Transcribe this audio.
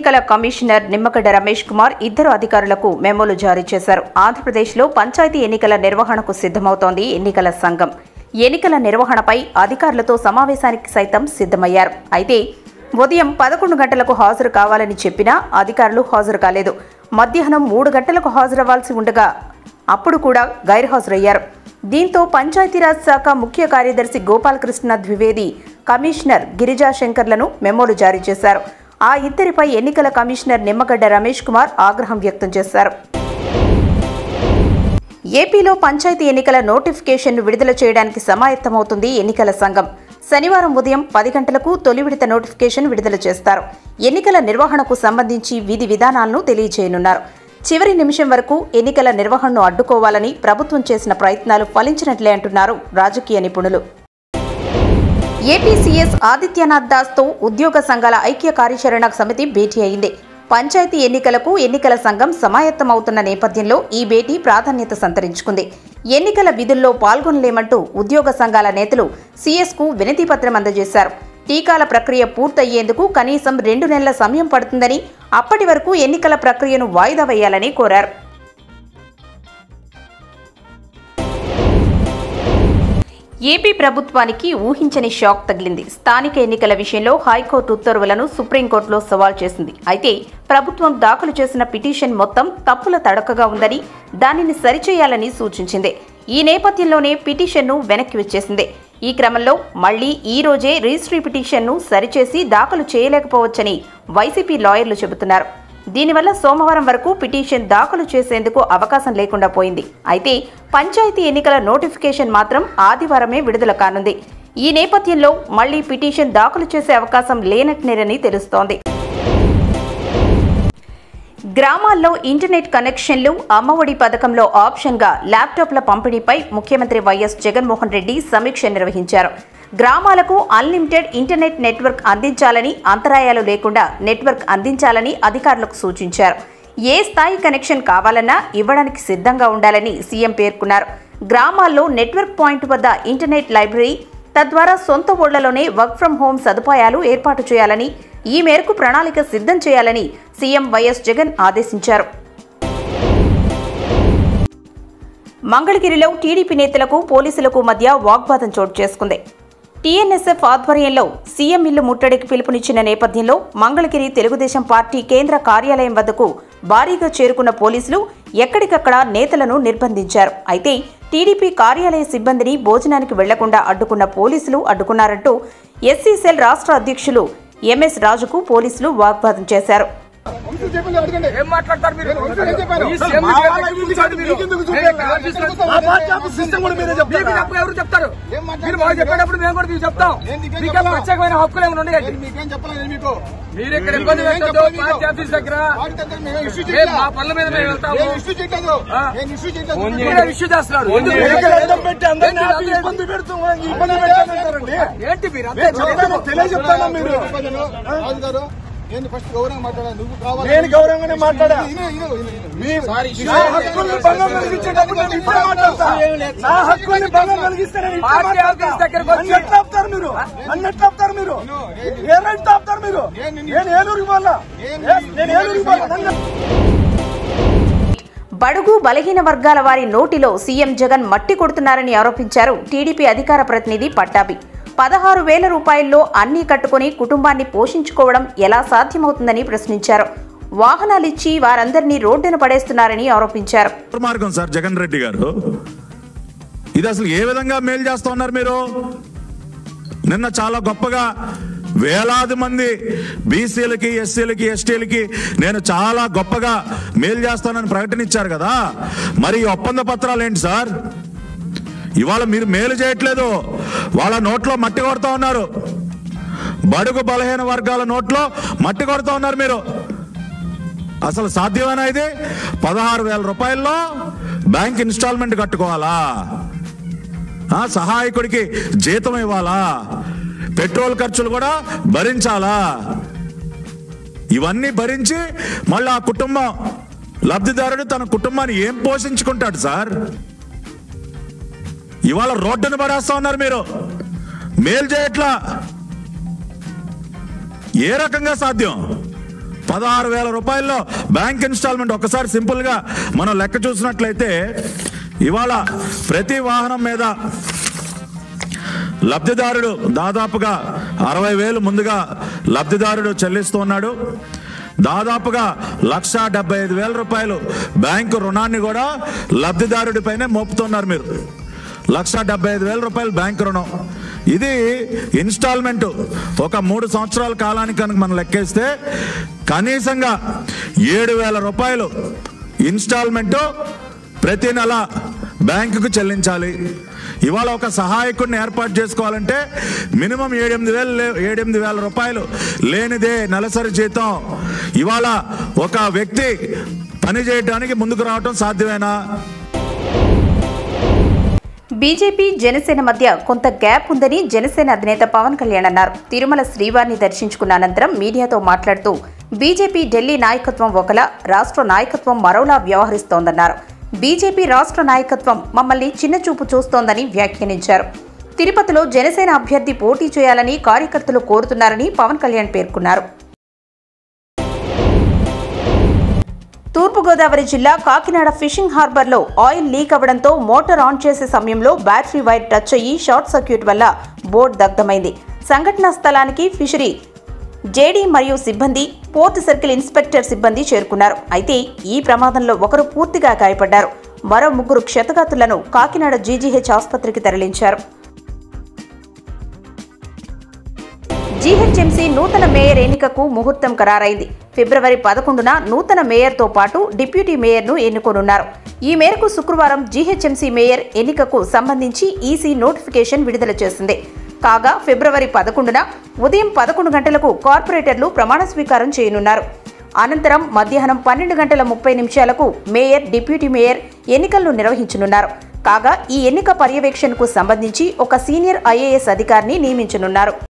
ఎన్నికల కమిషనర్ నిమ్మగడ్డ రమేష్ కుమార్ ఇద్దరు అధికారులకు మెమోలు జారీ చేశారు ఆంధ్రప్రదేశ్లో పంచాయతీ ఎన్నికల నిర్వహణకు సిద్ధమవుతోంది ఎన్నికల సంఘం ఎన్నికల నిర్వహణపై అధికారులతో సమావేశానికి సైతం సిద్ధమయ్యారు అయితే ఉదయం పదకొండు గంటలకు హాజరు కావాలని చెప్పినా అధికారులు హాజరు కాలేదు మధ్యాహ్నం మూడు గంటలకు హాజరవ్వాల్సి ఉండగా అప్పుడు కూడా గైర్హాజరయ్యారు దీంతో పంచాయతీరాజ్ శాఖ ముఖ్య కార్యదర్శి గోపాలకృష్ణ ద్వివేది కమిషనర్ గిరిజా శంకర్లను మెమోలు జారీ చేశారు ఆ ఇద్దరిపై ఎన్నికల కమిషనర్ నిమ్మగడ్డ రమేష్ కుమార్ ఆగ్రహం వ్యక్తం చేశారు ఏపీలో పంచాయతీ ఎన్నికల నోటిఫికేషన్ను విడుదల చేయడానికి సమాయత్తమవుతుంది ఎన్నికల సంఘం శనివారం ఉదయం పది గంటలకు తొలి విడత నోటిఫికేషన్ విడుదల చేస్తారు ఎన్నికల నిర్వహణకు సంబంధించి విధి విధానాలను తెలియజేయనున్నారు చివరి నిమిషం వరకు ఎన్నికల నిర్వహణను అడ్డుకోవాలని ప్రభుత్వం చేసిన ప్రయత్నాలు ఫలించినట్లే అంటున్నారు రాజకీయ నిపుణులు ఏపీ సీఎస్ ఆదిత్యనాథ్ దాస్తో ఉద్యోగ సంఘాల ఐక్య కార్యాచరణ సమితి భేటీ అయింది పంచాయతీ ఎన్నికలకు ఎన్నికల సంఘం సమాయత్తమవుతున్న నేపథ్యంలో ఈ భేటీ ప్రాధాన్యత సంతరించుకుంది ఎన్నికల విధుల్లో పాల్గొనలేమంటూ ఉద్యోగ సంఘాల నేతలు సీఎస్కు వినతి పత్రం అందజేశారు టీకాల ప్రక్రియ పూర్తయ్యేందుకు కనీసం రెండు నెలల సమయం పడుతుందని అప్పటి వరకు ఎన్నికల ప్రక్రియను వాయిదా వేయాలని కోరారు ఏపీ ప్రభుత్వానికి ఊహించని షాక్ తగిలింది స్థానిక ఎన్నికల విషయంలో హైకోర్టు ఉత్తర్వులను సుప్రీంకోర్టులో సవాల్ చేసింది అయితే ప్రభుత్వం దాఖలు చేసిన పిటిషన్ మొత్తం తప్పుల తడకగా ఉందని దానిని సరిచేయాలని సూచించింది ఈ నేపథ్యంలోనే పిటిషన్ను వెనక్కి వచ్చేసింది ఈ క్రమంలో మళ్లీ ఈ రోజే రిజిస్ట్రీ పిటిషన్ను సరిచేసి దాఖలు చేయలేకపోవచ్చని వైసీపీ లాయర్లు చెబుతున్నారు దీనివల్ల సోమవారం వరకు పిటిషన్ దాఖలు చేసేందుకు అవకాశం లేకుండా పోయింది అయితే పంచాయతీ ఎన్నికల నోటిఫికేషన్ మాత్రం ఆదివారమే విడుదల కానుంది ఈ నేపథ్యంలో మళ్లీ పిటిషన్ దాఖలు చేసే అవకాశం లేనట్లేనని తెలుస్తోంది గ్రామాల్లో ఇంటర్నెట్ కనెక్షన్లు అమ్మఒడి పథకంలో ఆప్షన్గా ల్యాప్టాప్ల పంపిణీపై ముఖ్యమంత్రి వైఎస్ జగన్మోహన్ రెడ్డి సమీక్ష నిర్వహించారు గ్రామాలకు అన్లిమిటెడ్ ఇంటర్నెట్ నెట్వర్క్ అందించాలని అంతరాయాలు లేకుండా నెట్వర్క్ అందించాలని అధికారులకు సూచించారు ఏ స్థాయి కనెక్షన్ కావాలన్నా ఇవ్వడానికి సిద్ధంగా ఉండాలని సీఎం పేర్కొన్నారు గ్రామాల్లో నెట్వర్క్ పాయింట్ వద్ద ఇంటర్నెట్ లైబ్రరీ తద్వారా సొంత ఊళ్లలోనే వర్క్ ఫ్రం హోం సదుపాయాలు ఏర్పాటు చేయాలని ఈ మేరకు ప్రణాళిక సిద్ధం చేయాలని సీఎం వైఎస్ జగన్ ఆదేశించారు మంగళగిరిలో టీడీపీ నేతలకు పోలీసులకు మధ్య వాగ్వాదం చోటు చేసుకుంది టీఎన్ఎస్ఎఫ్ ఆధ్వర్యంలో సీఎం ఇల్లు ముట్టడికి పిలుపునిచ్చిన నేపథ్యంలో మంగళగిరి తెలుగుదేశం పార్టీ కేంద్ర కార్యాలయం వద్దకు భారీగా చేరుకున్న పోలీసులు ఎక్కడికక్కడ నేతలను నిర్బంధించారు అయితే టీడీపీ కార్యాలయ సిబ్బందిని భోజనానికి వెళ్లకుండా అడ్డుకున్న పోలీసులు అడ్డుకున్నారంటూ ఎస్సీ సెల్ రాష్ట్ర అధ్యక్షులు ఎంఎస్ రాజుకు పోలీసులు వాగ్వాదం చేశారు వంశీలు చెప్పింది అడగండి. ఏం మాట్లాడతారు మీరు నేను వంశీలు ఏం చెప్పాను? ఈ సీఎం మా కి వాళ్ళకి ఎందుకు కూర్చోండి, మీరు? మీకెందుకు నేను చూపించాలి? ఆఫీస్లో ఎందుకు మా పార్టీ ఆఫీస్ సిస్టమ్ కూడా మీరే మీకు చెప్తారా? తప్ప ఎవరు చెప్తారు ఏం మాట్లాడుతున్నారు మీరు మాకు చెప్పేటప్పుడు మేము కూడా మీకు చెప్తాం నేను మీకేం మీకే చెప్పను. ప్రత్యేకమైన హక్కులు ఏమైనా ఉన్నాయండి నేను మీకేం చెప్పలేదు మీకు మీరు ఇక్కడ ఇబ్బంది నేను పెట్టొద్దు చెప్పలేదు మీకు. పార్టీ ఆఫీస్ దగ్గర వాటి దగ్గర మేము ఇష్యూ మేము చేయట్లా. మా పనుల మీద మేము వెళ్తాము నేను ఇష్యూ చేయట్లేదు. ఆ. నేను ఇష్యూ చేయట్లేదు. మీరే ఇష్యూ చేస్తున్నారు ఎందుకు? ఎన్నికలు అడ్డం పెట్టి అందరినీ ఏంటి ఆపి అందరూ ఇబ్బంది పెడుతూ ఇబ్బంది పెట్టారంటారండి ఏంటి మీరు అంతే నేను చెప్తాను, తెలియజెప్తాను మీరు రాజు గారు నేను ఫస్ట్ గౌరవంగా మాట్లాడాను నువ్వు కావాలి నేను గౌరవంగానే మాట్లాడా ఇను, ఇను, ఇను, ఇను. మీ నా హక్కుల్ని భంగం కలిగించేటప్పుడు నేను ఇప్పుడే మాట్లాడతా నా హక్కుల్ని భంగం కలిగిస్తే నేను ఇప్పుడే పార్టీ మాట్లాడతా. ఆఫీస్ దగ్గరకు వచ్చి- నన్ను ఎట్లా ఆపుతారు మీరు నన్ను ఎట్లా ఆపుతారు మీరు ఏ రైట్ ఆపుతారు మీరు నేను ఏలూరుకి పోవాలా నేను ఏలూరుకి పోవాలా నన్ను బడుగు బలహీన వర్గాల వారి నోటిలో సీఎం జగన్ మట్టి కొడుతున్నారని ఆరోపించారు టీడీపీ అధికార ప్రతినిధి పట్టాభి పదహారు వేల రూపాయల్లో అన్నీ కట్టుకుని కుటుంబాన్ని పోషించుకోవడం ఎలా సాధ్యమవుతుందని ప్రశ్నించారు వాహనాలిచ్చి వారందరినీ రోడ్డున పడేస్తున్నారని ఆరోపించారు మార్గం సార్ జగన్ రెడ్డి గారు ఇది అసలు ఏ విధంగా మేలు చేస్తా ఉన్నారు మీరు నిన్న చాలా గొప్పగా వేలాది మంది బీసీలకి ఎస్సీలకి ఎస్టీలకి నేను చాలా గొప్పగా మేలు చేస్తానని ప్రకటన ఇచ్చారు కదా మరి ఈ ఒప్పంద పత్రాలు ఏంటి సార్ ఇవాళ మీరు మేలు చేయట్లేదు వాళ్ళ నోట్లో మట్టి కొడతా ఉన్నారు బడుగు బలహీన వర్గాల నోట్లో మట్టి కొడతా ఉన్నారు మీరు అసలు సాధ్యమేనా ఇది పదహారు వేల రూపాయల్లో బ్యాంక్ ఇన్స్టాల్మెంట్ కట్టుకోవాలా ఆ, సహాయకుడికి జీతం ఇవ్వాలా పెట్రోల్ ఖర్చులు కూడా భరించాలా ఇవన్నీ భరించి మళ్ళీ ఆ కుటుంబం లబ్ధిదారుడు తన కుటుంబాన్ని ఏం పోషించుకుంటాడు సార్ ఇవాళ రోడ్డును పడేస్తా ఉన్నారు మీరు మేలు చేయట్లా ఏ రకంగా సాధ్యం పదహారు వేల రూపాయల్లో బ్యాంక్ ఇన్స్టాల్మెంట్ ఒకసారి సింపుల్గా మనం లెక్క చూసినట్లయితే ఇవాళ ప్రతి వాహనం మీద లబ్ధిదారుడు దాదాపుగా అరవై వేలు ముందుగా లబ్ధిదారుడు చెల్లిస్తూ ఉన్నాడు దాదాపుగా లక్ష డెబ్బై ఐదు వేల రూపాయలు బ్యాంకు రుణాన్ని కూడా లబ్ధిదారుడి పైనే మోపుతున్నారు మీరు లక్ష డెబ్బై ఐదు వేల రూపాయలు బ్యాంక్ రుణం ఇది ఇన్స్టాల్మెంట్ ఒక మూడు సంవత్సరాల కాలానికి కనుక మనం లెక్కేస్తే కనీసంగా ఏడు వేల రూపాయలు ఇన్స్టాల్మెంటు ప్రతి నెల బ్యాంకుకు చెల్లించాలి ఇవాళ ఒక సహాయకుడిని ఏర్పాటు చేసుకోవాలంటే మినిమం ఏడెనిమిది వేలు లే- ఏడెనిమిది వేల రూపాయలు లేనిదే నెలసరి జీతం ఇవాళ ఒక వ్యక్తి పని చేయడానికి ముందుకు రావటం సాధ్యమేనా బీజేపీ జనసేన మధ్య కొంత గ్యాప్ ఉందని జనసేన అధినేత పవన్ కళ్యాణ్ అన్నారు తిరుమల శ్రీవారిని దర్శించుకున్న అనంతరం మీడియాతో మాట్లాడుతూ బీజేపీ ఢిల్లీ నాయకత్వం ఒకలా రాష్ట్ర నాయకత్వం మరోలా వ్యవహరిస్తోందన్నారు బీజేపీ రాష్ట్ర నాయకత్వం మమ్మల్ని చిన్నచూపు చూస్తోందని వ్యాఖ్యానించారు తిరుపతిలో జనసేన అభ్యర్థి పోటీ చేయాలని కార్యకర్తలు కోరుతున్నారని పవన్ కళ్యాణ్ పేర్కొన్నారు తూర్పుగోదావరి జిల్లా కాకినాడ ఫిషింగ్ హార్బర్లో ఆయిల్ లీక్ అవ్వడంతో మోటార్ ఆన్ చేసే సమయంలో బ్యాటరీ వైర్ టచ్ అయ్యి షార్ట్ సర్క్యూట్ వల్ల బోట్ దగ్ధమైంది సంఘటనా స్థలానికి ఫిషరీ జేడీ మరియు సిబ్బంది పోర్ట్ సర్కిల్ ఇన్స్పెక్టర్ సిబ్బంది చేరుకున్నారు అయితే ఈ ప్రమాదంలో ఒకరు పూర్తిగా గాయపడ్డారు మరో ముగ్గురు క్షతగాతులను కాకినాడ జీజీహెచ్ ఆసుపత్రికి తరలించారు జీహెచ్ఎంసీ నూతన మేయర్ ఎన్నికకు ముహూర్తం ఖరారైంది ఫిబ్రవరి పదకొండున నూతన మేయర్తో పాటు డిప్యూటీ మేయర్ను ఎన్నుకోనున్నారు ఈ మేరకు శుక్రవారం జీహెచ్ఎంసీ మేయర్ ఎన్నికకు సంబంధించి ఈసీ నోటిఫికేషన్ విడుదల చేసింది కాగా ఫిబ్రవరి పదకొండున ఉదయం పదకొండు గంటలకు కార్పొరేటర్లు ప్రమాణ స్వీకారం చేయనున్నారు అనంతరం మధ్యాహ్నం పన్నెండు గంటల ముప్పై నిమిషాలకు మేయర్ డిప్యూటీ మేయర్ ఎన్నికలను నిర్వహించనున్నారు కాగా ఈ ఎన్నిక పర్యవేక్షణకు సంబంధించి ఒక సీనియర్ ఐఏఎస్ అధికారిని నియమించనున్నారు